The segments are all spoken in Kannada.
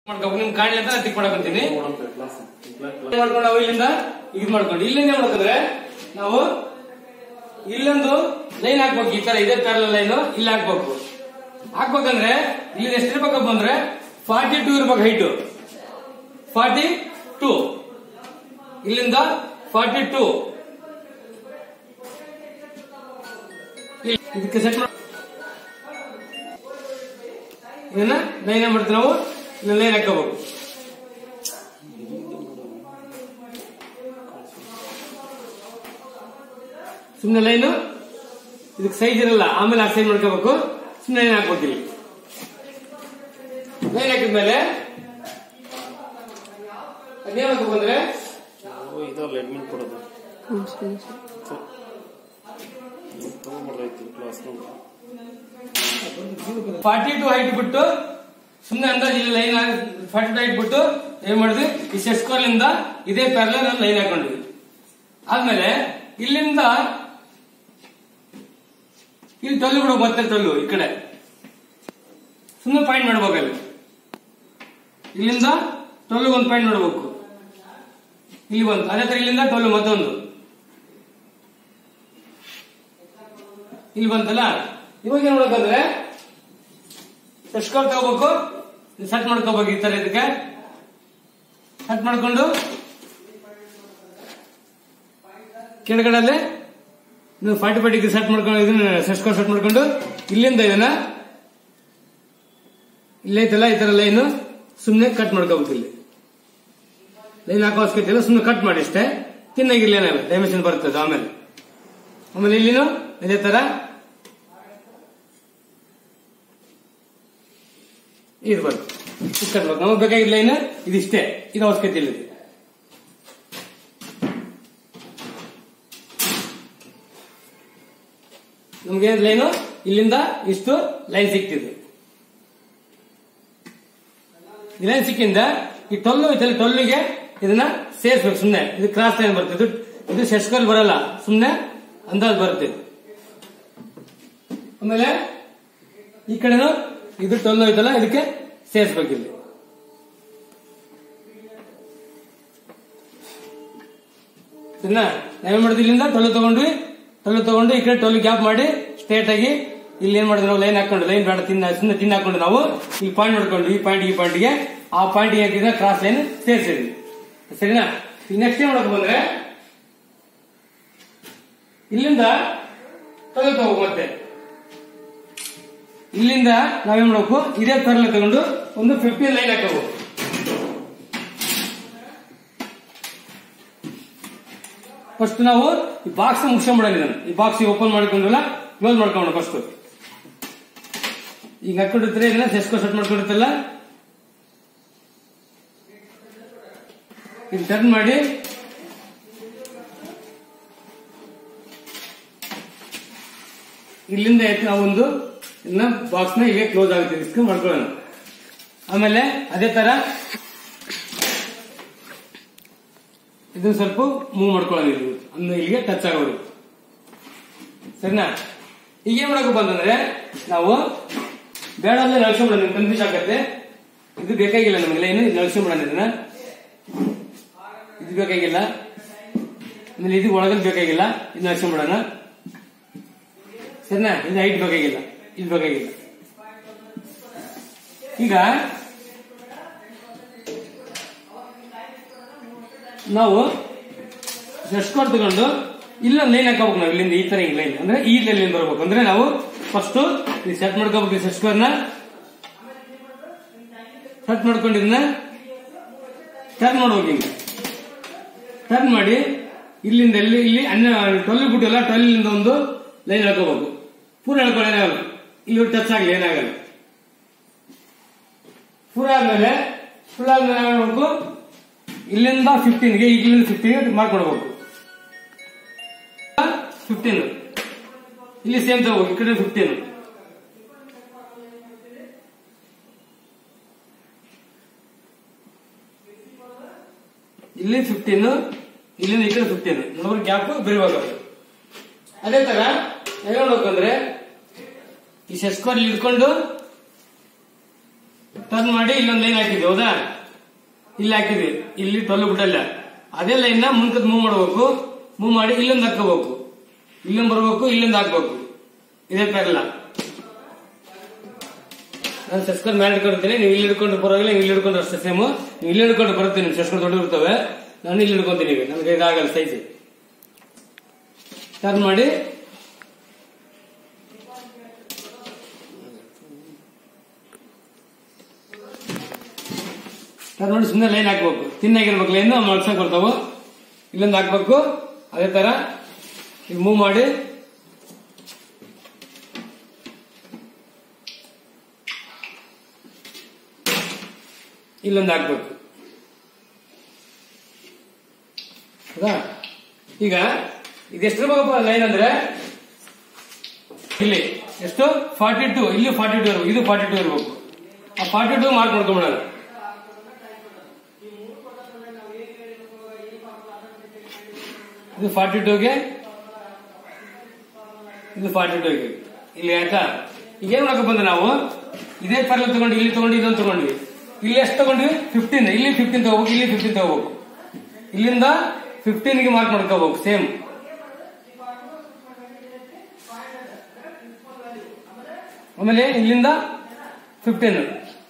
ಮಾಡ್ಕೊ ನಿಮ್ ಕಾಣಲಿ ಅಂತ ತಿಕ್ ಮಾಡಕೊಂತೀನಿ ಮಾಡ್ಕೊಂಡು ನಾವು ಇಲ್ಲಿಂದ ಇದು ಮಾಡ್ಕೊಂಡು ಇಲ್ಲಿಂದ ಏನ್ ಮಾಡ್ಕೊಂಡ್ರೆ ನಾವು ಇಲ್ಲೊಂದು ಲೈನ್ ಹಾಕ್ಬೇಕು ಈ ತರ ಇದೇ ಪ್ಯಾರಲ್ ಲೈನ್ ಇಲ್ಲಿ ಹಾಕ್ಬೇಕು ಹಾಕ್ಬೇಕಂದ್ರೆ ಇಲ್ಲಿ ಎಷ್ಟು ಇರ್ಬೇಕಪ್ಪ ಅಂದ್ರೆ ಫಾರ್ಟಿ ಟೂ ಇರ್ಬೇಕು ಹೈಟ್ ಫಾರ್ಟಿ ಟೂ ಇಲ್ಲಿಂದ ಫಾರ್ಟಿ ಟೂ ಇದಕ್ಕೆ ಸೆಟ್ ಮಾಡ ಇದನ್ನ ಲೈನ್ ಏನ್ ಮಾಡ್ತೀವಿ ನಾವು ಇಲ್ಲಿ ಲೈನ್ ಹಾಕೋಬೇಕು ಸುಮ್ಮನೆ ಲೈನು ಇದಕ್ಕೆ ಸೈಜ್ ಇರಲ್ಲ ಆಮೇಲೆ ಆ ಸೈಜ್ ಮಾಡ್ಕೋಬೇಕು ಸುಮ್ಮನೆ ಲೈನ್ ಹಾಕ್ಬೇಕು ಇಲ್ಲಿ ಲೈನ್ ಹಾಕಿದ್ಮೇಲೆ ಅದೇನ್ ಹಾಕ್ಬೇಕು ಅಂದ್ರೆ ಇದಲ್ಲ ಅಡ್ಮಿಟ್ ಕೊಡೋದು ಹ್ಮ್, ಸರಿ ಸರಿ ತಗೊಂಡ್ಬರ್ಬೇಕು ಕ್ಲಾಸ್ ಫಾರ್ಟಿ ಟು ಹೈಟ್ ಬಿಟ್ಟು ಸುಮ್ಮನೆ ಅಂದಾಜು ಇಲ್ಲಿ ಲೈನ್ ಫಾರ್ಟಿ ಟು ಹೈಟ್ ಬಿಟ್ಟು ಏನ್ ಮಾಡಿದ್ವಿ ಈ ಸೆಸ್ಕೋರ್ಲಿಂದ ಇದೇ ಪ್ಯಾರಲ್ ಲೈನ್ ಹಾಕೊಂಡ್ವಿ ಆದ್ಮೇಲೆ ಇಲ್ಲಿಂದ ಇಲ್ಲಿ ಟೊಲ್ಲು ಬಿಡು ಮತ್ತೆ ಟೊಲ್ಲು ಈ ಕಡೆ ಸುಮ್ಮನೆ ಪಾಯಿಂಟ್ ಮಾಡ್ಬೇಕಲ್ಲಿ ಇಲ್ಲಿಂದ ಟೊಲ್ಲು ಒಂದು ಪಾಯಿಂಟ್ ನೋಡ್ಬೇಕು ಇಲ್ಲಿ ಒಂದು ಅದೇ ತರ ಇಲ್ಲಿಂದ ಟೊಲ್ಲು ಮತ್ತೊಂದು ಇಲ್ಲಿ ಬಂತಲ್ಲ ಇವಾಗ ಏನ್ ಮಾಡ್ಬೇಕಂದ್ರೆ ಎಸ್ಕೋರ್ ತಗೋಬೇಕು ಸೆಟ್ ಮಾಡ್ಕೋಬೇಕು ಈ ತರ ಇದಕ್ಕೆ ಸೆಟ್ ಮಾಡ್ಕೊಂಡು ಕೆಳಗಡೆ ನೀವು ಫಾರ್ಟಿ ಫೈವ್ ಡಿಗ್ರಿ ಸೆಟ್ ಮಾಡ್ಕೊಂಡು ಇದನ್ನ ಸೆಸ್ಕೋರ್ ಸೆಟ್ ಮಾಡ್ಕೊಂಡು ಇಲ್ಲಿಂದ ಇದನ್ನ ಇಲ್ಲೇ ಐತಲ್ಲ ಈ ತರ ಲೈನ್ ಸುಮ್ಮನೆ ಕಟ್ ಮಾಡ್ಕೋಬೇಕು ಇಲ್ಲಿ ಲೈನ್ ಹಾಕೋ ಅವಶ್ಯಕತೆ ಇಲ್ಲ ಸುಮ್ಮನೆ ಕಟ್ ಮಾಡಿ ಅಷ್ಟೇ ತಿನ್ನಾಗಿಲ್ಲ ಏನಾಗಲ್ಲ ಡೈಮೆನ್ಷನ್ ಬರ್ತದೆ ಆಮೇಲೆ ಆಮೇಲೆ ಇಲ್ಲಿನೂ ಇದೇ ತರ ಇದು ಬರುತ್ತೆ ಇದು ಕಟ್ಬೇಕು ನಮಗೆ ಬೇಕಾಗಿಲ್ಲ ಲೈನ್ ಇದಿಷ್ಟೇ ಇದು ಅವಶ್ಯಕತೆ ಇಲ್ಲ ಇದು. ನಮ್ಗೆ ಲೈನು ಇಲ್ಲಿಂದ ಇಷ್ಟು ಲೈನ್ ಸಿಕ್ತಿದೆ ಈ ಲೈನ್ ಸಿಕ್ಕಿಂದ ಈ ಟೊಲ್ಲು ಐತಲ್ಲ ಟೊಲ್ಲಿಗೆ ಇದನ್ನ ಸೇರಿಸ್ಬೇಕು ಸುಮ್ನೆ ಇದು ಕ್ರಾಸ್ ಲೈನ್ ಬರುತ್ತೆ ಇದು ಇದು ಶೆಸ್ಕಲ್ ಬರಲ್ಲ ಸುಮ್ನೆ ಅಂದಾಜ್ ಬರುತ್ತೆ ಇದು. ಆಮೇಲೆ ಈ ಕಡೆನು ಇದು ಟೊಲ್ಲು ಐತಲ್ಲ ಇದಕ್ಕೆ ಸೇರಿಸ್ಬೇಕು ಇಲ್ಲಿ ಇದನ್ನ ನಾವೇನ್ ಮಾಡಿದ್ವಿ ಇಲ್ಲಿಂದ ಟೊಲ್ಲು ತಗೊಂಡ್ವಿ ಟೊಲ್ಲು ತಗೊಂಡು ಈ ಕಡೆ ಟೊಲ್ಲು ಗ್ಯಾಪ್ ಮಾಡಿ ಸ್ಟ್ರೇಟ್ ಆಗಿ ಇಲ್ಲಿ ಏನ್ ಮಾಡಿದ್ವಿ ನಾವು ಲೈನ್ ಹಾಕೊಂಡು ಲೈನ್ ಬೇಡ ತಿನ್ನ ಸುಮ್ಮನೆ ತಿನ್ನ ಹಾಕೊಂಡು ನಾವು ಈ ಪಾಯಿಂಟ್ ನೋಡ್ಕೊಂಡು ಈ ಪಾಯಿಂಟ್ ಈ ಪಾಯಿಂಟ್ಗೆ ಆ ಪಾಯಿಂಟ್ ಹಾಕಿದ್ರೆ ಕ್ರಾಸ್ ಲೈನ್ ಸೇರಿಸಿದ್ವಿ ಸರಿನಾ ಈಗ ನೆಕ್ಸ್ಟ್ ಏನ್ ಮಾಡಕ್ ಬಂದ್ರೆ ಇಲ್ಲಿಂದ ಟೊಲ್ಲು ತಗೋಬೇಕು ಮತ್ತೆ ಇಲ್ಲಿಂದ ನಾವೇನ್ ಮಾಡಬೇಕು ಇದೇ ತರಲೆ ತಗೊಂಡು ಒಂದು ಫಿಫ್ಟೀನ್ ಲೈನ್ ಹಾಕಬೇಕು ಫಸ್ಟ್ ನಾವು ಈ ಬಾಕ್ಸ್ ಮುಗಿಸ್ಕೊಂಡ್ಬಿಡೋಣ ಇದನ್ನ ಈ ಬಾಕ್ಸ್ ಓಪನ್ ಮಾಡ್ಕೊಂಡಲ್ಲ ಕ್ಲೋಸ್ ಮಾಡ್ಕೊಂಡು ಫಸ್ಟ್ ಈಗ ಹಾಕೊಂಡಿರ್ತೀರ ಇದನ್ನ ಸೆಸ್ಕೋ ಸೆಟ್ ಮಾಡ್ಕೊಂಡಿರ್ತಲ್ಲ ಇದು ಟರ್ನ್ ಮಾಡಿ ಇಲ್ಲಿಂದ ಎತ್ತಿ ನಾವೊಂದು ಇದನ್ನ ಬಾಕ್ಸ್ ನ ಇಲ್ಲೇ ಕ್ಲೋಸ್ ಆಗುತ್ತೆ ಇಸ್ಕೊಂಡು ಮಾಡ್ಕೊಳ್ಳೋಣ ಆಮೇಲೆ ಅದೇ ತರ ಇದನ್ನ ಸ್ವಲ್ಪ ಮೂವ್ ಮಾಡ್ಕೊಳ್ಳೋಣ ಇಲ್ಲಿ ಅಂದ್ರೆ ಇಲ್ಲಿಗೆ ಟಚ್ ಆಗೋದು ಸರಿನಾ ಈಗ ಏನ್ ಮಾಡಬೇಕು ಬಂತಂದ್ರೆ ನಾವು ಬೇಡ ಅಂದ್ರೆ ನಳ್ಸ್ಕೊಂಬಿಡೋಣ ನಿಮ್ಗೆ ಕನ್ಫ್ಯೂಸ್ ಆಗತ್ತೆ ಇದು ಬೇಕಾಗಿಲ್ಲ ನಮಗೆ ಲೈನ್ ಇದು ನಳ್ಸ್ಕೊಂಬಿಡೋಣ ಇದನ್ನ ಇದು ಬೇಕಾಗಿಲ್ಲ ಆಮೇಲೆ ಇದು ಒಳಗಲ್ ಬೇಕಾಗಿಲ್ಲ ಇದು ನಳ್ಸ್ಕೊಂಬಿಡೋಣ ಸರಿನಾ ಇದು ಹೈಟ್ ಬೇಕಾಗಿಲ್ಲ ಇದು ಬೇಕಾಗಿಲ್ಲ ಈಗ ನಾವು ಸ್ಕೋರ್ ತಗೊಂಡು ಇಲ್ಲ ಲೈನ್ ಹಾಕೋಬೇಕು ನಾವು ಇಲ್ಲಿಂದ ಈ ತರ ಹಿಂಗ್ ಲೈನ್ ಅಂದ್ರೆ ಈ ಲೈನ್ ಬರ್ಬೇಕು ಅಂದ್ರೆ ನಾವು ಫಸ್ಟ್ ಸೆಟ್ ಮಾಡ್ಕೋಬೇಕು ಸ್ಕೋರ್ ನ ಸೆಟ್ ಮಾಡ್ಕೊಂಡು ಇದನ್ನ ಟರ್ನ್ ಮಾಡ್ಬೇಕು ಹಿಂಗೆ ಟರ್ನ್ ಮಾಡಿ ಇಲ್ಲಿಂದ ಎಲ್ಲಿ ಇಲ್ಲಿ ಅನ್ನ ಟೊಲ್ ಬಿಟ್ಟಿಲ್ಲ ಟೊಲ್ಲಿಂದ ಒಂದು ಲೈನ್ ಹಾಕೋಬೇಕು ಪೂರ ಹೇಳ್ಕೊಳ್ಳಿ ಏನಾಗಲ್ಲ ಇಲ್ಲಿ ಟಚ್ ಆಗಲಿ ಏನಾಗಲ್ಲ ಪೂರ ಆದ್ಮೇಲೆ ಫುಲ್ ಆದ್ಮೇಲೆ ಏನ್ ಮಾಡ್ಬೇಕು ಇಲ್ಲಿಂದ ಫಿಫ್ಟೀನ್ಗೆ ಇಲ್ಲಿಂದ ಫಿಫ್ಟೀನ್ ಮಾಡ್ಕೊಡ್ಬೇಕು ಫಿಫ್ಟೀನ್ ಇಲ್ಲಿ ಸೇಮ್ ತಗೋಬೇಕು ಈ ಕಡೆ ಫಿಫ್ಟೀನ್ ಇಲ್ಲಿ ಫಿಫ್ಟೀನ್ ಇಲ್ಲಿಂದ ಈ ಕಡೆ ಫಿಫ್ಟೀನ್ ನೋಡ್ರಿ ಗ್ಯಾಪ್ ಬೆರಿಬೇಕು ಅದೇ ತರ ಹೇಳ್ಬೇಕಂದ್ರೆ ಈ ಸೆಸ್ಕೋರ್ ಇಟ್ಕೊಂಡು ಟರ್ನ್ ಮಾಡಿ ಇಲ್ಲೊಂದು ಲೈನ್ ಹಾಕಿದ್ವಿ ಹೌದಾ ಇಲ್ಲಿ ಹಾಕಿದ್ವಿ ಇಲ್ಲಿ ಟೊಲ್ಲು ಬಿಟ್ಟಲ್ಲ ಅದೇ ಲೈನ್ ನ ಮುಂದಕ್ಕೆ ಮೂವ್ ಮಾಡಬೇಕು ಮೂವ್ ಮಾಡಿ ಇಲ್ಲೊಂದು ಹಾಕೋಬೇಕು ಇಲ್ಲೊಂದು ಬರ್ಬೇಕು ಇಲ್ಲೊಂದು ಹಾಕ್ಬೇಕು ಇದೇ ಪೆರಲ್ಲ ನಾನು ಸಸ್ಕರ್ ಮೇಲೆ ಹಿಡ್ಕೊಂಡಿರ್ತೀನಿ ನೀವು ಇಲ್ಲಿ ಹಿಡ್ಕೊಂಡು ಪರವಾಗಿಲ್ಲ ನೀವು ಇಲ್ಲಿ ಹಿಡ್ಕೊಂಡು ಅಷ್ಟೇ ಸೇಮು ನೀವು ಇಲ್ಲಿ ಹಿಡ್ಕೊಂಡು ಬರುತ್ತೆ ನಿಮ್ ಸಸ್ಕರ್ ದೊಡ್ಡ ಇರ್ತವೆ ನಾನು ಇಲ್ಲಿ ಹಿಡ್ಕೊಂತೀನಿ ಈಗ ನನಗೆ ಇದಾಗಲ್ಲ ಸೈಜ್ ಟರ್ನ್ ಮಾಡಿ ಟರ್ನ್ ಮಾಡಿ ಸುಮ್ಮನೆ ಲೈನ್ ಹಾಕ್ಬೇಕು ತಿನ್ನಾಗಿರ್ಬೇಕು ಲೈನ್ ಮಳ್ಸಕ್ ಬರ್ತಾವು ಇಲ್ಲೊಂದು ಹಾಕ್ಬೇಕು ಅದೇ ತರ ಈಗ ಮೂವ್ ಮಾಡಿ ಇಲ್ಲೊಂದು ಹಾಕ್ಬೇಕು ಹೌದಾ ಈಗ ಇದೆಷ್ಟು ಇರ್ಬೇಕಪ್ಪ ಲೈನ್ ಅಂದ್ರೆ ಇಲ್ಲಿ ಎಷ್ಟು ಫಾರ್ಟಿ ಟು ಇಲ್ಲಿ ಫಾರ್ಟಿ ಟು ಇರಬೇಕು ಇದು ಫಾರ್ಟಿ ಟು ಇರಬೇಕು ಆ ಫಾರ್ಟಿ ಟು ಮಾರ್ಕ್ ಮಾಡ್ಕೊಂಬಿಡೋಣ ಇದು ಫಾರ್ಟಿ ಟೂಗೆ ಇದು ಫಾರ್ಟಿ ಟೂಗೆ ಇಲ್ಲಿ ಆಯ್ತಾ ಈಗ ಏನ್ ಮಾಡಕ್ ಬಂದ್ರೆ ನಾವು ಇದೇ ಪರ್ಲ ತಗೊಂಡು ಇಲ್ಲಿ ತಗೊಂಡು ಇದೊಂದು ತಗೊಂಡ್ವಿ ಇಲ್ಲಿ ಎಷ್ಟು ತಗೊಂಡ್ವಿ ಫಿಫ್ಟೀನ್ ಇಲ್ಲಿ ಫಿಫ್ಟೀನ್ ತಗೋಬೇಕು ಇಲ್ಲಿ ಫಿಫ್ಟೀನ್ ತಗೋಬೇಕು ಇಲ್ಲಿಂದ ಫಿಫ್ಟೀನ್ ಗೆ ಮಾರ್ಕ್ ಮಾಡ್ಕೋಬೇಕು ಸೇಮ್ ಆಮೇಲೆ ಇಲ್ಲಿಂದ ಫಿಫ್ಟೀನ್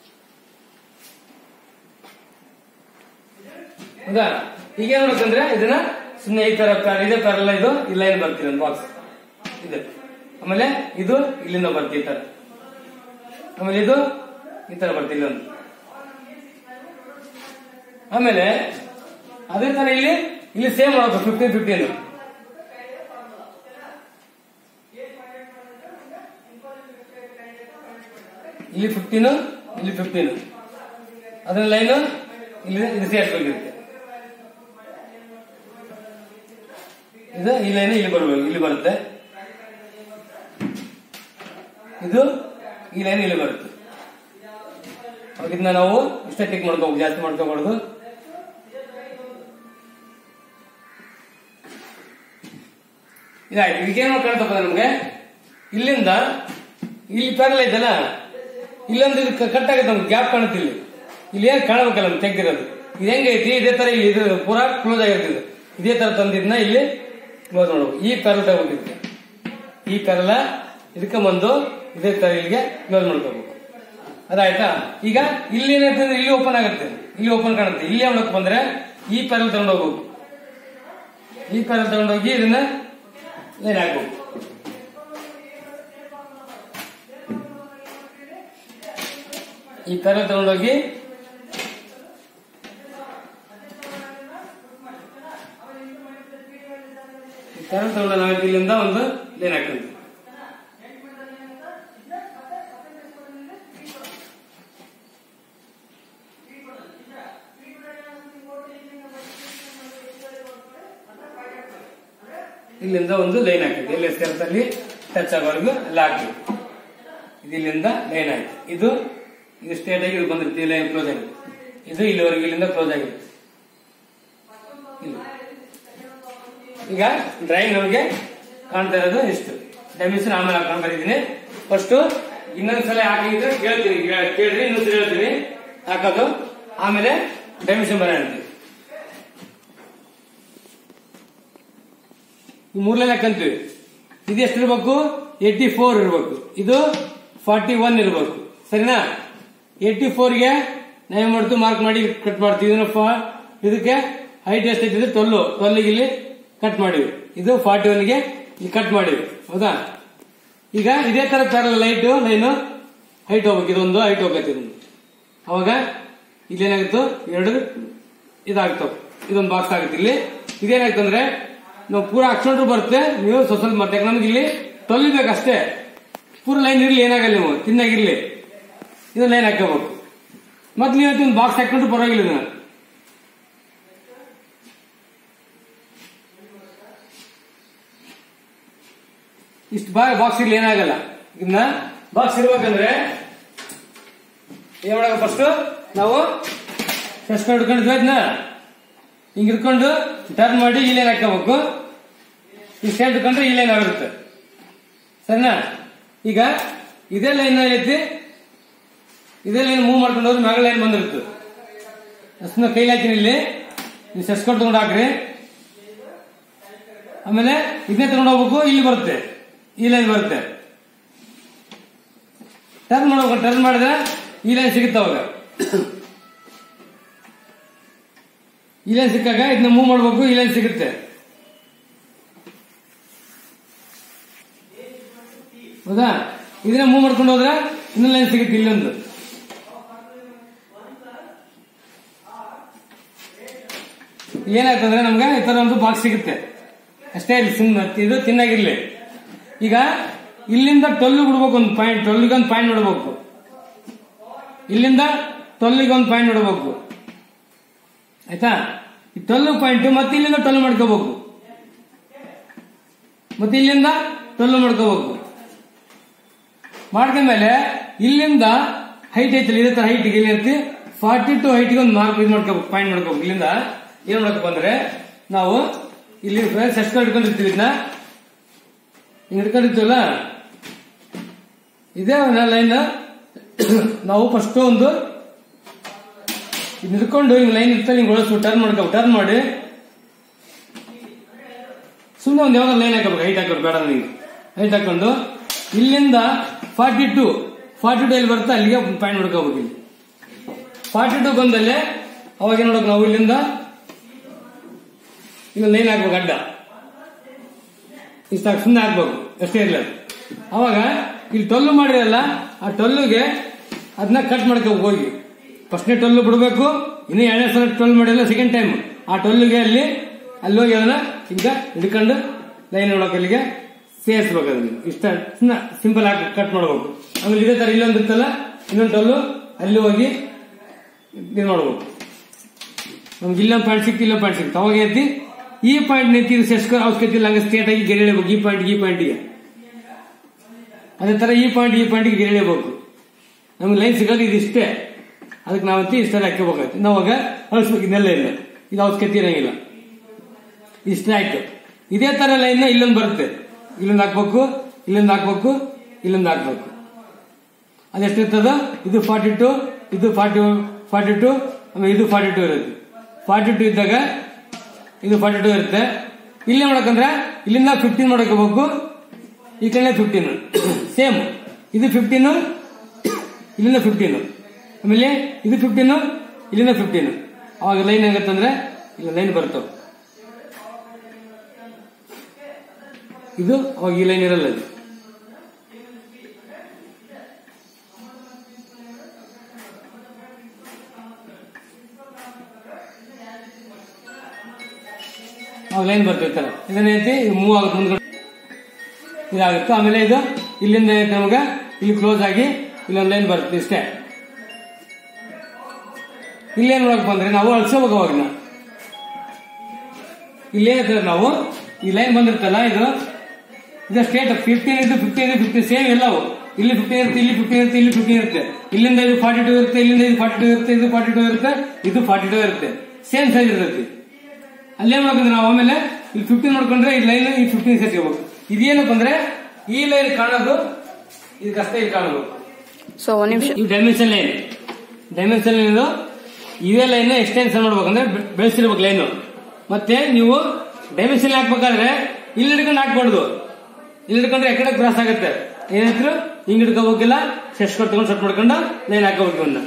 ಹೌದಾ ಈಗ ಏನ್ ಮಾಡ್ಬೇಕಂದ್ರೆ ಇದನ್ನ ಸುಮ್ಮನೆ ಈ ತರ ಪ್ಯಾರ್ ಇದೇ ಪ್ಯಾರಲ್ಲ ಇದು ಈ ಲೈನ್ ಬರ್ತೀರಿ ಒಂದು ಬಾಕ್ಸ್ ಇದು ಆಮೇಲೆ ಇದು ಇಲ್ಲಿಂದ ಬರ್ತೀವಿ ಈ ತರ ಆಮೇಲೆ ಇದು ಈ ತರ ಬರ್ತಿಲ್ಲ ಒಂದು ಆಮೇಲೆ ಅದೇ ತರ ಇಲ್ಲಿ ಇಲ್ಲಿ ಸೇಮ್ ಮಾಡಬೇಕು ಫಿಫ್ಟೀನ್ ಫಿಫ್ಟೀನ್ ಇಲ್ಲಿ ಫಿಫ್ಟೀನ್ ಇಲ್ಲಿ ಫಿಫ್ಟೀನ್ ಅದರ ಲೈನ್ ಇಲ್ಲಿ ಇದು ಸೇರಿಸ್ಬೇಕಿರುತ್ತೆ ಇದು ಈ ಲೈನ್ ಇಲ್ಲಿ ಬರ್ಬೇಕು ಇಲ್ಲಿ ಬರುತ್ತೆ ಇದು ಈ ಲೈನ್ ಇಲ್ಲಿ ಬರುತ್ತೆ ಅವಾಗ ಇದನ್ನ ನಾವು ಇಷ್ಟೇ ಟಿಕ್ ಮಾಡ್ಕೋಬೇಕು ಜಾಸ್ತಿ ಮಾಡ್ಕೋಬಾರ್ದು ಇದಾಯ್ತು ಈಗ ಏನು ಕಾಣ್ತಪ್ಪ ನಮ್ಗೆ ಇಲ್ಲಿಂದ ಇಲ್ಲಿ ಪ್ಯಾರಲ್ ಐತಲ್ಲ ಇಲ್ಲೊಂದು ಇದು ಕಟ್ ಆಗುತ್ತೆ ನಮ್ಗೆ ಗ್ಯಾಪ್ ಕಾಣುತ್ತೆ ಇಲ್ಲಿ ಇಲ್ಲಿ ಏನ್ ಕಾಣಬೇಕಲ್ಲ ನಮ್ಗೆ ತೆಗ್ದಿರೋದು ಇದು ಹೆಂಗೈತಿ ಇದೇ ತರ ಇಲ್ಲಿ ಇದು ಪೂರಾ ಕ್ಲೋಸ್ ಆಗಿರ್ತದೆ ಇದೇ ತರ ತಂದಿದ್ನ ಇಲ್ಲಿ ಕ್ಲೋಸ್ ಮಾಡ್ಬೇಕು ಈ ಪ್ಯಾರಲ್ ತಗೋಬೇಕು ಈ ಪ್ಯಾರಲ ಇದಕ್ಕೆ ಬಂದು ಇದೇ ತರ ಇಲ್ಲಿಗೆ ಕ್ಲೋಸ್ ಮಾಡ್ಕೋಬೇಕು ಅದಾಯ್ತಾ ಈಗ ಇಲ್ಲಿ ಏನಾಗ್ತದೆ ಇಲ್ಲಿ ಓಪನ್ ಆಗುತ್ತೆ ಇಲ್ಲಿ ಓಪನ್ ಕಾಣುತ್ತೆ ಇಲ್ಲಿ ಮಾಡಕ್ ಬಂದ್ರೆ ಈ ಪ್ಯಾರಲ್ ತಗೊಂಡು ಹೋಗ್ಬೇಕು ಈ ಪ್ಯಾರಲ್ ತಗೊಂಡೋಗಿ ಇದನ್ನ ಲೈನ್ ಹಾಕ್ಬೇಕು ಈ ಪ್ಯಾರಲ್ ತಗೊಂಡೋಗಿ ಈ ಪ್ಯಾರಲ್ ತಗೊಂಡು ನಾವು ಇಲ್ಲಿಂದ ಒಂದು ಲೈನ್ ಹಾಕ್ತೀವಿ ಇಲ್ಲಿಂದ ಒಂದು ಲೈನ್ ಹಾಕಿದ್ವಿ ಇಲ್ಲಿ ಸೇರ್ತಲ್ಲಿ ಟಚ್ ಆಗೋವರೆಗೂ ಎಲ್ಲ ಹಾಕ್ತೀವಿ ಇದು ಇಲ್ಲಿಂದ ಲೈನ್ ಆಯ್ತು ಇದು ಇದು ಸ್ಟೇಟ್ ಆಗಿ ಇದು ಬಂದಿರುತ್ತೆ ಈ ಲೈನ್ ಕ್ಲೋಸ್ ಆಗಿದೆ ಇದು ಇಲ್ಲಿವರೆಗೆ ಇಲ್ಲಿಂದ ಕ್ಲೋಸ್ ಆಗಿದೆ ಇಲ್ಲಿ. ಈಗ ಡ್ರಾಯಿಂಗ್ ನಮಗೆ ಕಾಣ್ತಾ ಇರೋದು ಇಷ್ಟು ಡೈಮೆನ್ಷನ್ ಆಮೇಲೆ ಹಾಕೊಂಡು ಬರೀತೀನಿ ಫಸ್ಟ್ ಇನ್ನೊಂದ್ಸಲ ಹಾಕಿದ್ರೆ ಕೇಳ್ತೀನಿ ಕೇಳ್- ಕೇಳ್ರಿ ಇನ್ನೊಂದ್ಸಲ ಹೇಳ್ತೀನಿ ಹಾಕೋದು ಆಮೇಲೆ ಡೈಮೆನ್ಷನ್ ಬರ ಅಂತೀವಿ ಈ ಮೂರನೇ ಹಾಕಂತೀವಿ ಇದು ಎಷ್ಟು ಇರ್ಬೇಕು ಏಟಿ ಫೋರ್ ಇರ್ಬೇಕು ಇದು ಫಾರ್ಟಿ ಒನ್ ಇರ್ಬೇಕು ಸರಿನಾ ಏಟಿ ಫೋರ್ಗೆ ನಾವೇನ್ ಮಾಡ್ತೀವಿ ಮಾರ್ಕ್ ಮಾಡಿ ಕಟ್ ಮಾಡ್ತೀವಿ ಇದನ್ನ ಫಾ- ಇದಕ್ಕೆ ಹೈಟ್ ಎಷ್ಟು ಐತಿದ್ರೆ ಟ್ವೆಲ್ಲು ಟ್ವೆಲ್ಗೆ ಇಲ್ಲಿ ಕಟ್ ಮಾಡಿವಿ ಇದು ಫಾರ್ಟಿ ಒನ್ಗೆ ಇಲ್ಲಿ ಕಟ್ ಮಾಡಿವಿ ಹೌದಾ ಈಗ ಇದೇ ತರ ಪ್ಯಾರಲ್ ಲೈಟ್ ಲೈನು ಹೈಟ್ ಹೋಗ್ಬೇಕು ಇದೊಂದು ಹೈಟ್ ಹೋಗತ್ತೆ ಇದೊಂದು ಅವಾಗ ಇಲ್ಲೇನಾಗಿತ್ತು ಎರಡು ಇದಾಗ್ತಾವ ಇದೊಂದು ಬಾಕ್ಸ್ ಆಗುತ್ತೆ ಇಲ್ಲಿ ಇದೇನಾಗ್ತಂದ್ರೆ ನಾವು ಪೂರ ಹಾಕ್ಸ್ಕೊಂಡ್ರು ಬರುತ್ತೆ ನೀವು ಸ್ವಲ್ಪ ಸ್ವಲ್ಪ ಮತ್ತೆ ನಮ್ಗೆ ಇಲ್ಲಿ ತೊಲಿಬೇಕಷ್ಟೇ ಪೂರ ಲೈನ್ ಇರ್ಲಿ ಏನಾಗಲ್ಲ ನೀವು ತಿನ್ನಾಗಿರ್ಲಿ ಇದು ಲೈನ್ ಹಾಕೋಬೇಕು ಮತ್ತೆ ನೀವು ಒಂದು ಬಾಕ್ಸ್ ಹಾಕೊಂಡ್ರು ಪರವಾಗಿಲ್ಲ ಇದನ್ನ ಇಷ್ಟು ಬಾ ಬಾಕ್ಸ್ ಇರ್ಲಿ ಏನಾಗಲ್ಲ ಇದನ್ನ ಬಾಕ್ಸ್ ಇರ್ಬೇಕಂದ್ರೆ ಏನ್ ಮಾಡಕ ಫಸ್ಟ್ ನಾವು ಫಸ್ಟ್ ಹಿಡ್ಕೊಂಡಿದ್ವಿ ಅದನ್ನ ಹಿಂಗ್ ಹಿಡ್ಕೊಂಡು ಟರ್ನ್ ಮಾಡಿ ಈ ಲೈನ್ ಹಾಕೋಬೇಕು ಈ ಸೈಡ್ ಹಿಡ್ಕೊಂಡ್ರೆ ಈ ಲೈನ್ ಆಗಿರುತ್ತೆ ಸರಿನಾ ಈಗ ಇದೇ ಲೈನ್ ಐತಿ ಇದೇ ಲೈನ್ ಮೂವ್ ಮಾಡ್ಕೊಂಡು ಹೋದ್ರೆ ಮ್ಯಾಗ ಲೈನ್ ಬಂದಿರುತ್ತೆ ಸುಮ್ಮನೆ ಕೈಲಿ ಹಾಕಿನಿ ಇಲ್ಲಿ ನೀವು ಸೆಸ್ಕೊಂಡು ತಗೊಂಡು ಹಾಕ್ರಿ ಆಮೇಲೆ ಇದನ್ನೇ ತಗೊಂಡು ಹೋಗ್ಬೇಕು ಇಲ್ಲಿ ಬರುತ್ತೆ ಈ ಲೈನ್ ಬರುತ್ತೆ ಟರ್ನ್ ಮಾಡ್ಬೇಕು ಟರ್ನ್ ಮಾಡಿದ್ರೆ ಈ ಲೈನ್ ಸಿಗುತ್ತೆ ಅವಾಗ ಈ ಲೈನ್ ಸಿಕ್ಕಾಗ ಇದನ್ನ ಮೂವ್ ಮಾಡ್ಬೇಕು ಈ ಲೈನ್ ಸಿಗುತ್ತೆ ಹೌದಾ ಇದನ್ನ ಮೂವ್ ಮಾಡ್ಕೊಂಡು ಹೋದ್ರೆ ಇನ್ನೊಂದು ಲೈನ್ ಸಿಗುತ್ತೆ ಇಲ್ಲೊಂದು ಏನಾಯ್ತಂದ್ರೆ ನಮ್ಗೆ ಈ ತರ ಒಂದು ಬಾಕ್ಸ್ ಸಿಗುತ್ತೆ ಅಷ್ಟೇ ಇಲ್ಲಿ ಸುಮ್ಮನೆ ಇದು ತಿನ್ನಾಗಿರ್ಲಿ ಈಗ ಇಲ್ಲಿಂದ ಟೊಲ್ಲು ಬಿಡ್ಬೇಕು ಒಂದು ಪಾಯಿಂಟ್ ಟೊಲ್ಲಿಗೆ ಒಂದು ಪಾಯಿಂಟ್ ನೋಡ್ಬೇಕು ಇಲ್ಲಿಂದ ಟೊಲ್ಲಿಗೆ ಒಂದು ಪಾಯಿಂಟ್ ನೋಡ್ಬೇಕು ಆಯ್ತಾ ಈ ಟೊಲ್ಲು ಪಾಯಿಂಟ್ ಮತ್ತೆ ಇಲ್ಲಿಂದ ಟೊಲ್ಲು ಮಾಡ್ಕೋಬೇಕು ಮತ್ತೆ ಇಲ್ಲಿಂದ ಟೊಲ್ಲು ಮಾಡ್ಕೋಬೇಕು ಮಾಡ್ಕೊಂಡ್ಮೇಲೆ ಇಲ್ಲಿಂದ ಹೈಟ್ ಐತಿಲ್ಲ ಇದೇ ತರ ಹೈಟ್ ಇಲ್ಲಿ ಐತಿ ಫಾರ್ಟಿ ಟು ಹೈಟ್ಗೆ ಒಂದು ಮಾರ್ಕ್ ಇದು ಮಾಡ್ಕೋಬೇಕು ಪಾಯಿಂಟ್ ಮಾಡ್ಕೋಬೇಕು ಇಲ್ಲಿಂದ ಏನ್ ಮಾಡಬೇಕು ಅಂದ್ರೆ ನಾವು ಇಲ್ಲಿ ಫ್ರೆಂಡ್ಸ್ ಎಷ್ಟು ಹಿಡ್ಕೊಂಡಿರ್ತೀವಿ ಇದನ್ನ ಹಿಂಗ್ ಹಿಡ್ಕೊಂಡಿರ್ತೀವಲ್ಲ ಇದೇ ಲೈನ್ ನಾವು ಫಸ್ಟ್ ಒಂದು ಇದ್ ಹಿಡ್ಕೊಂಡು ಹಿಂಗ್ ಲೈನ್ ಇರ್ತಾರೆ ಹಿಂಗ್ ಒಳಸು ಟರ್ನ್ ಮಾಡ್ಕೋ ಟರ್ನ್ ಮಾಡಿ ಸುಮ್ಮನೆ ಒಂದು ಯಾವ್ದಾದ್ರು ಲೈನ್ ಹಾಕಬೇಕು ಹೈಟ್ ಹಾಕೋದು ಬೇಡ ನನಗೆ ಹೈಟ್ ಹಾಕೊಂಡು ಇಲ್ಲಿಂದ ಫಾರ್ಟಿ ಟು ಫಾರ್ಟಿ ಟು ಎಲ್ಲಿ ಬರುತ್ತೆ ಅಲ್ಲಿಗೆ ಪಾಯಿಂಟ್ ಮಾಡ್ಕೋಬೇಕು ಇಲ್ಲಿ ಫಾರ್ಟಿ ಟು ಬಂದಲ್ಲೇ ಅವಾಗ ಏನ್ ನೋಡಕ್ ನಾವು ಇಲ್ಲಿಂದ ಇನ್ನು ಲೈನ್ ಹಾಕ್ಬೇಕು ಅಡ್ಡ ಇಷ್ಟ ಸುಮ್ಮನೆ ಹಾಕ್ಬೇಕು ಅಷ್ಟೇ ಇರಲ್ಲ ಅವಾಗ ಇಲ್ಲಿ ಟೊಲ್ಲು ಮಾಡಿರಲ್ಲ ಆ ಟೊಲ್ಲುಗೆ ಅದನ್ನ ಕಟ್ ಮಾಡ್ಕೋಬೇಕು ಹೋಗಿ ಫಸ್ಟ್ನೇ ಟೊಲ್ಲು ಬಿಡಬೇಕು ಇನ್ನು ಎರಡನೇ ಸಲ ಟೊಲ್ ಮಾಡಿರಲ್ಲ ಸೆಕೆಂಡ್ ಟೈಮ್ ಆ ಟೊಲ್ಲಿಗೆ ಅಲ್ಲಿ ಅಲ್ಲಿ ಹೋಗಿ ಅದನ್ನ ಈಗ ಹಿಡ್ಕೊಂಡು ಲೈನ್ ನೋಡಕ್ ಅಲ್ಲಿಗೆ ಸೇರಿಸ್ಬೇಕು ಅದನ್ನ ಇಷ್ಟ ಸುಮ್ಮನೆ ಸಿಂಪಲ್ ಆಗಿ ಕಟ್ ಮಾಡ್ಬೇಕು ಆಮೇಲೆ ಇದೇ ತರ ಇಲ್ಲೊಂದು ಇರ್ತಲ್ಲ ಇನ್ನೊಂದು ಟೊಲ್ಲು ಅಲ್ಲಿ ಹೋಗಿ ಇದು ಮಾಡ್ಬೇಕು ನಮ್ಗೆ ಇಲ್ಲೊಂದು ಪಾಯಿಂಟ್ ಸಿಕ್ತು ಇಲ್ಲೊಂದು ಪಾಯಿಂಟ್ ಸಿಕ್ತು ಅವಾಗ ಎತ್ತಿ ಈ ಪಾಯಿಂಟ್ ನೆತ್ತಿ ಸೆಸ್ಕೋ ಅವಶ್ಯಕತೆ ಹಂಗೆ ಸ್ಟ್ರೇಟ್ ಆಗಿ ಗೆರೆ ಎಳಿಬೇಕು ಈ ಪಾಯಿಂಟ್ ಈ ಪಾಯಿಂಟ್ಗೆ ಅದೇ ತರ ಈ ಪಾಯಿಂಟ್ ಈ ಪಾಯಿಂಟ್ಗೆ ಗೆರೆ ಎಳಿಬೇಕು ನಮ್ಗೆ ಲೈನ್ ಸಿಗೋದು ಇದಿಷ್ಟೇ ಅದಕ್ಕೆ ನಾವಂತಿ ಇಷ್ಟೆಲ್ಲ ಹಾಕೋಬೇಕಾಯ್ತು ನಾವಾಗ ಅಳಿಸ್ಬೇಕು ಇದನ್ನೆಲ್ಲ ಇಲ್ಲ ಇದು ಅವಶ್ಯಕತೆ ಇರಂಗಿಲ್ಲ ಇಷ್ಟೇ ಆಯ್ತು ಇದೇ ತರ ಲೈನ್ ಇಲ್ಲೊಂದು ಬರುತ್ತೆ ಇಲ್ಲೊಂದು ಹಾಕ್ಬೇಕು ಇಲ್ಲೊಂದು ಹಾಕ್ಬೇಕು ಇಲ್ಲೊಂದು ಹಾಕ್ಬೇಕು ಅದೆಷ್ಟಿರ್ತದ ಇದು ಫಾರ್ಟಿ ಟು ಇದು ಫಾರ್ಟಿ ಫಾರ್ಟಿ ಟು ಆಮೇಲೆ ಇದು ಫಾರ್ಟಿ ಟು ಇರುತ್ತೆ ಫಾರ್ಟಿ ಟು ಇದ್ದಾಗ ಇದು ಫಾರ್ಟಿ ಟು ಇರುತ್ತೆ ಇಲ್ಲಿ ಮಾಡಕಂದ್ರೆ ಇಲ್ಲಿಂದ ಫಿಫ್ಟೀನ್ ಮಾಡ್ಕೋಬೇಕು ಈ ಕಡೆ ಫಿಫ್ಟೀನ್ ಸೇಮ್ ಇದು ಫಿಫ್ಟೀನ್ ಇಲ್ಲಿಂದ ಫಿಫ್ಟೀನ್ ಆಮೇಲೆ ಇದು ಫಿಫ್ಟೀನ್ ಇಲ್ಲಿಂದ ಫಿಫ್ಟೀನ್ ಅವಾಗ ಲೈನ್ ಹೆಂಗತ್ತಂದ್ರೆ ಇಲ್ಲಿ ಲೈನ್ ಬರ್ತವೆ ಇದು ಅವಾಗ ಈ ಲೈನ್ ಇರಲ್ಲ ಇದು ಅವಾಗ ಲೈನ್ ಬರ್ತಿರ್ತಾರೆ ಇದನ್ನ ಐತಿ ಮೂವ್ ಆಗುತ್ತೆ ಮುಂದ್ಗಡೆ ಇದಾಗುತ್ತೆ ಆಮೇಲೆ ಇದು ಇಲ್ಲಿಂದ ಏನೈತೆ ನಮಗೆ ಇಲ್ಲಿ ಕ್ಲೋಸ್ ಆಗಿ ಇಲ್ಲೊಂದು ಲೈನ್ ಬರುತ್ತೆ ಇಷ್ಟೇ ಇಲ್ಲೇನ್ ನೋಡಕ್ ಬಂದ್ರೆ ನಾವು ಅಳ್ಸೋಬೇಕು ಅವಾಗ ನಾವು ಇಲ್ಲೇನಂತಾರೆ ನಾವು ಈ ಲೈನ್ ಬಂದಿರ್ತಲ್ಲ ಇದು ಇದು ಸ್ಟೇಟ್ ಫಿಫ್ಟೀನ್ ಇದು ಫಿಫ್ಟೀನ್ ಇದು ಫಿಫ್ಟೀನ್ ಸೇಮ್ ಎಲ್ಲವು ಇಲ್ಲಿ ಫಿಫ್ಟೀನ್ ಇರುತ್ತೆ ಇಲ್ಲಿ ಫಿಫ್ಟೀನ್ ಇರುತ್ತೆ ಇಲ್ಲಿ ಫಿಫ್ಟೀನ್ ಇರುತ್ತೆ ಇಲ್ಲಿಂದ ಇದು ಫಾರ್ಟಿ ಟೂ ಇರುತ್ತೆ ಇಲ್ಲಿಂದ ಇದು ಫಾರ್ಟಿ ಟೂ ಇರುತ್ತೆ ಇದು ಫಾರ್ಟಿ ಟೂ ಇರುತ್ತೆ ಇದು ಫಾರ್ಟಿ ಟೂ ಇರುತ್ತೆ ಸೇಮ್ ಸೈಜ್ ಇರ್ತೈತಿ ಅಲ್ಲೇ ಮಾಡ್ಕೊಂಡ್ರೆ ನಾವು ಆಮೇಲೆ ಇಲ್ಲಿ ಫಿಫ್ಟೀನ್ ಮಾಡ್ಕೊಂಡ್ರೆ ಈ ಲೈನ್ ಈ ಫಿಫ್ಟೀನ್ ಸೇರ್ಕೋಬೇಕು ಇದೇನಪ್ಪ ಅಂದ್ರೆ ಈ ಲೈನ್ ಕಾಣೋದು ಇದಕ್ಕಷ್ಟೇ ಇಲ್ಲಿ ಕಾಣಬೇಕು ಸೊ ಒಂದ್ ನಿಮಿಷ ಈ ಡೈಮೆನ್ಷನ್ ಲೈನ್ ಡೈಮೆನ್ಷನ್ ಲೈನ್ ಇದು ಇದೇ ಲೈನ್ ಎಕ್ಸ್ಟೆನ್ಷನ್ ಮಾಡ್ಬೇಕಂದ್ರೆ ಬೆ- ಬೆಳೆಸಿರ್ಬೇಕು ಲೈನ್ ಮತ್ತೆ ನೀವು ಡೈಮೆನ್ಷನ್ ಹಾಕ್ಬೇಕಾದ್ರೆ ಇಲ್ಲಿ ಹಿಡ್ಕೊಂಡು ಹಾಕ್ಬಾರ್ದು ಇಲ್ಲಿ ಹಿಡ್ಕೊಂಡ್ರೆ ಎಕಡೆ ಕ್ರಾಸ್ ಆಗುತ್ತೆ ಏನಾಯ್ತು ಹಿಂಗ್ ಹಿಡ್ಕೋಬೇಕಿಲ್ಲ ಸೆಟ್ ತಗೊಂಡು ಸೆಟ್ ಮಾಡ್ಕೊಂಡು ಲೈನ್ ಹಾಕೋಬೇಕು ಇವನ್ನ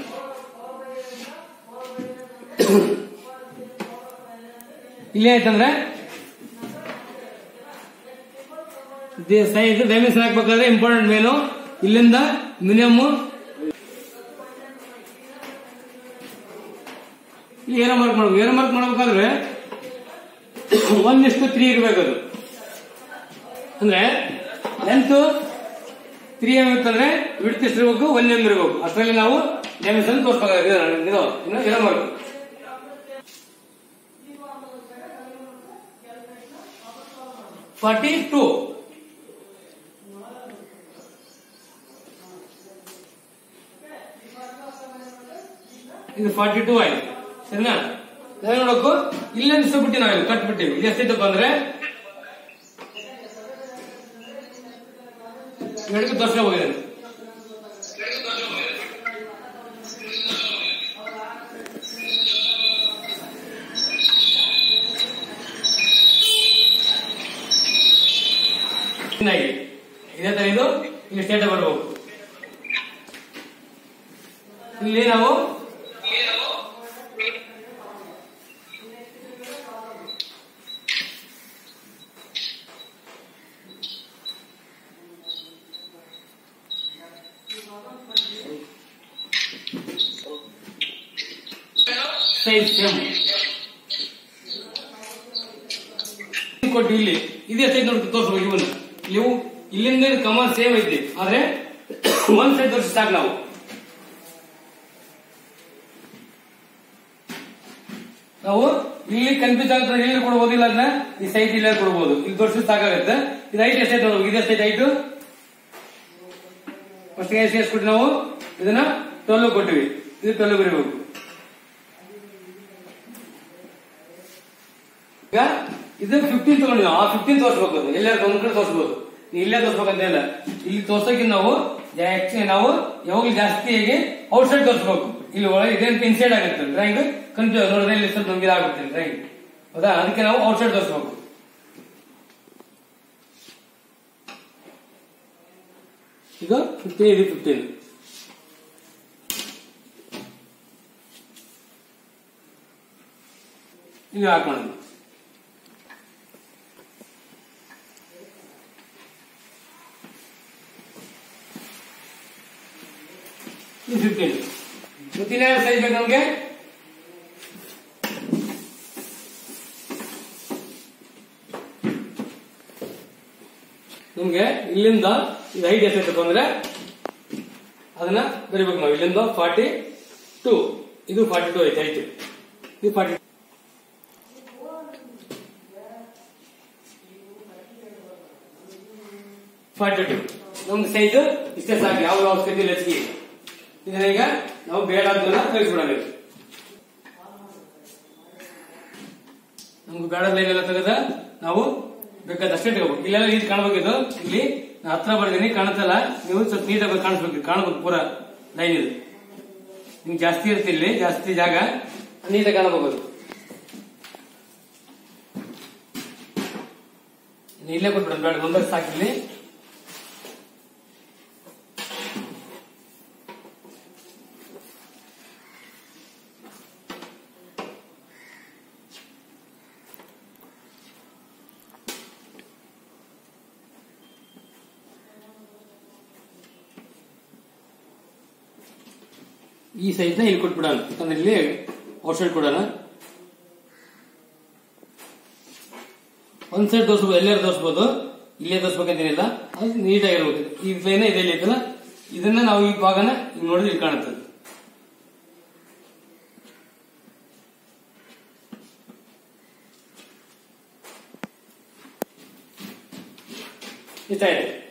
ಇಲ್ಲಿ ಆಯ್ತಂದ್ರೆ ಸೈಜ್ ಡೈಮೆನ್ಷನ್ ಹಾಕ್ಬೇಕಾದ್ರೆ ಇಂಪಾರ್ಟೆಂಟ್ ಮೇನು ಇಲ್ಲಿಂದ ಮಿನಿಮಮ್ ಏರೋ ಮಾರ್ಕ್ ಮಾಡ್ಬೇಕು ಏರೋ ಮಾರ್ಕ್ ಮಾಡ್ಬೇಕಾದ್ರೆ ಒಂದಿಷ್ಟು ತ್ರೀ ಇರ್ಬೇಕದು ಅಂದ್ರೆ ಲೆಂತ್ ತ್ರೀ ಎಂ ಇತ್ತಂದ್ರೆ ವಿಡ್ತ್ ಎಷ್ಟು ಇರಬೇಕು ಒನ್ ಎಂ ಇರಬೇಕು ಅಷ್ಟರಲ್ಲಿ ನಾವು ಡೈಮೆನ್ಷನ್ ತೋರಿಸ್ಬೇಕಾಗುತ್ತೆ ಇದು ಇನ್ನು ಏರೋ ಮಾರ್ಕ್ ಫಾರ್ಟಿ ಟೂ ಇದು ಫಾರ್ಟಿ ಟೂ ಆಯ್ತು ಸರಿನಾ ನಾವ್ ನೋಡಕ್ಕೂ ಇಲ್ಲೇ ಬಿಟ್ಟು ನಾವು ಕಟ್ ಬಿಟ್ಟಿವಿ ಇದು ಎಷ್ಟಿದ್ದಪ್ಪ ಅಂದ್ರೆ ಎರಡಕ್ಕೆ ತೋರ್ಸ್ಕೊ ಹೋಗಿದೆ ಚೆನ್ನಾಗಿ ಇದೇ ತರ ಇದು ಇಲ್ಲಿ ಸ್ಟೇಟ್ ಬರ್ಬೇಕು ಇಲ್ಲಿ ನಾವು ಸೈಜ್ ಸೇಮ್ ಕೊಟ್ಟು ಇಲ್ಲಿ ಇದೇ ಸೈಡ್ ನೋಡಿ ತೋರಿಸ್ಬೇಕು ಇವನು ನೀವು ಇಲ್ಲಿಂದ ಕಮಲ್ ಸೇಮ್ ಐತಿ ಆದ್ರೆ ಒಂದ್ ಸೈಡ್ ತೋರಿಸಿ ಸಾಕು ನಾವು ನಾವು ಇಲ್ಲಿ ಕನ್ಫ್ಯೂಸ್ ಆಗ್ತದೆ ಇಲ್ಲಿ ಕೊಡ್ಬೋದಿಲ್ಲ ಅದನ್ನ ಈ ಸೈಟ್ ಇಲ್ಲೇ ಕೊಡ್ಬೋದು ಇಲ್ಲಿ ತೋರಿಸಿ ಸಾಕಾಗುತ್ತೆ ಇದು ಐಟ್ ಎಷ್ಟೈತೆ ನೋಡ್ಬೇಕು ಇದೆ ಸೈಟ್ ಐಟು ಫಸ್ಟ್ ಎಷ್ಟು ಎಷ್ಟು ಕೊಟ್ಟು ನಾವು ಇದನ್ನ ಟೊಲ್ಲು ಕೊಟ್ಟಿವಿ ಇದು ಟೊಲ್ಲು ಬರೀಬೇಕು ಈಗ ಇದು ಫಿಫ್ಟೀನ್ ತಗೊಂಡಿ ನಾವು ಆ ಫಿಫ್ಟೀನ್ ತೋರಿಸ್ಬೇಕು ಅದು ಎಲ್ಲಾರು ಒಂದ್ ಕಡೆ ತೋರಿಸ್ಬೋದು ನೀವು ಇಲ್ಲೇ ತೋರಿಸ್ಬೇಕಂತ ಇಲ್ಲ ಇಲ್ಲಿ ತೋರ್ಸೋಕೆ ನಾವು ಜಾಸ್ತಿ ನಾವು ಯಾವಾಗಲೂ ಜಾಸ್ತಿಯಾಗಿ ಔಟ್ ಸೈಡ್ ತೋರಿಸ್ಬೇಕು ಇಲ್ಲಿ ಒಳಗೆ ಇದೇನು ಇನ್ಸೈಡ್ ಆಗುತ್ತೆ ಡ್ರಾಯಿಂಗ್ ಕನ್ಫ್ಯೂಸ್ ನೋಡಿದ್ರೆ ಇಲ್ಲಿ ಸ್ವಲ್ಪ ನಮ್ಗೆ ಇದಾಗುತ್ತೆ ಡ್ರಾಯಿಂಗ್ ಹೌದಾ ಅದಕ್ಕೆ ನಾವು ಔಟ್ ಸೈಡ್ ತೋರಿಸ್ಬೇಕು ಈಗ ಫಿಫ್ಟೀನ್ ಇದು ಫಿಫ್ಟೀನ್ ಇದು ಹಾಕೊಳ್ಳೋದು ಇದು ಫಿಫ್ಟೀನ್ ಮತ್ತಿನ್ನ ಸೈಜ್ ಬೇಕು ನಮ್ಗೆ ನಮ್ಗೆ ಇಲ್ಲಿಂದ ಇದು ಐದು ಎಷ್ಟೈತಪ್ಪ ಅಂದ್ರೆ ಅದನ್ನ ಬರಿಬೇಕು ನಾವು ಇಲ್ಲಿಂದ ಫಾರ್ಟಿ ಟೂ ಇದು ಫಾರ್ಟಿ ಟೂ ಐತೆ ಐತೆ ಇದು ಫಾರ್ಟಿ ಫಾರ್ಟಿ ಟು ನಮ್ಗೆ ಸೈಜ್ ಇಷ್ಟೇ ಸಾಕು ಯಾವ ಯಾವ ಸ್ಥಿತಿ ಲಸಿಕೆ ಇದನ್ನ ಈಗ ನಾವು ಬೇಡ ಅದನ್ನ ಕಳಿಸ್ಬಿಡೋಣ ನಮ್ಗೆ ಬೇಡ ಲೈನ್ ಎಲ್ಲ ತೆಗೆದ ನಾವು ಬೇಕಾದಷ್ಟೇ ತಗೋಬೇಕು ಇಲ್ಲೆಲ್ಲ ಇದು ಕಾಣ್ಬೇಕಿದು ಇಲ್ಲಿ ನಾನು ಹತ್ರ ಬರ್ತೀನಿ ಕಾಣುತ್ತಲ್ಲ ನೀವು ಸ್ವಲ್ಪ ನೀಟಾಗಿ ಕಾಣಿಸ್ಬೇಕು ಕಾಣ್ಬೇಕು ಪೂರ ಲೈನ್ ಇದು ನಿಮ್ಗೆ ಜಾಸ್ತಿ ಇರುತ್ತೆ ಇಲ್ಲಿ ಜಾಸ್ತಿ ಜಾಗ ನೀಟಾಗಿ ಕಾಣಬೇಕು ಅದು ಇನ್ನು ಇಲ್ಲೇ ಕೊಟ್ಬಿಡೋದು ಬೇಡ ಒಂದಷ್ಟು ಸಾಕಿಲ್ಲಿ ಈ ಸೈಜ್ ನ ಇಲ್ಲಿ ಕೊಟ್ಬಿಡೋಣ ಯಾಕಂದ್ರೆ ಇಲ್ಲಿ ಔಟ್ ಸೈಡ್ ಕೊಡೋಣ ಒಂದ್ ಸೈಡ್ ತೋರಿಸ್ಬೋದು ಎಲ್ಲಾರು ತೋರಿಸ್ಬೋದು ಇಲ್ಲೇ ತೋರಿಸ್ಬೇಕಂತೇನಿಲ್ಲ ಅದು ನೀಟಾಗಿರ್ಬೇಕು ಈ ಲೈನ್ ಇದೆಲ್ಲಿ ಐತಲ್ಲ ಇದನ್ನ ನಾವು ಈ ಭಾಗನ ಈಗ ನೋಡಿದ್ರೆ ಇಲ್ಲಿ ಕಾಣುತ್ತದೆ ಇಷ್ಟ ಆಯ್ತು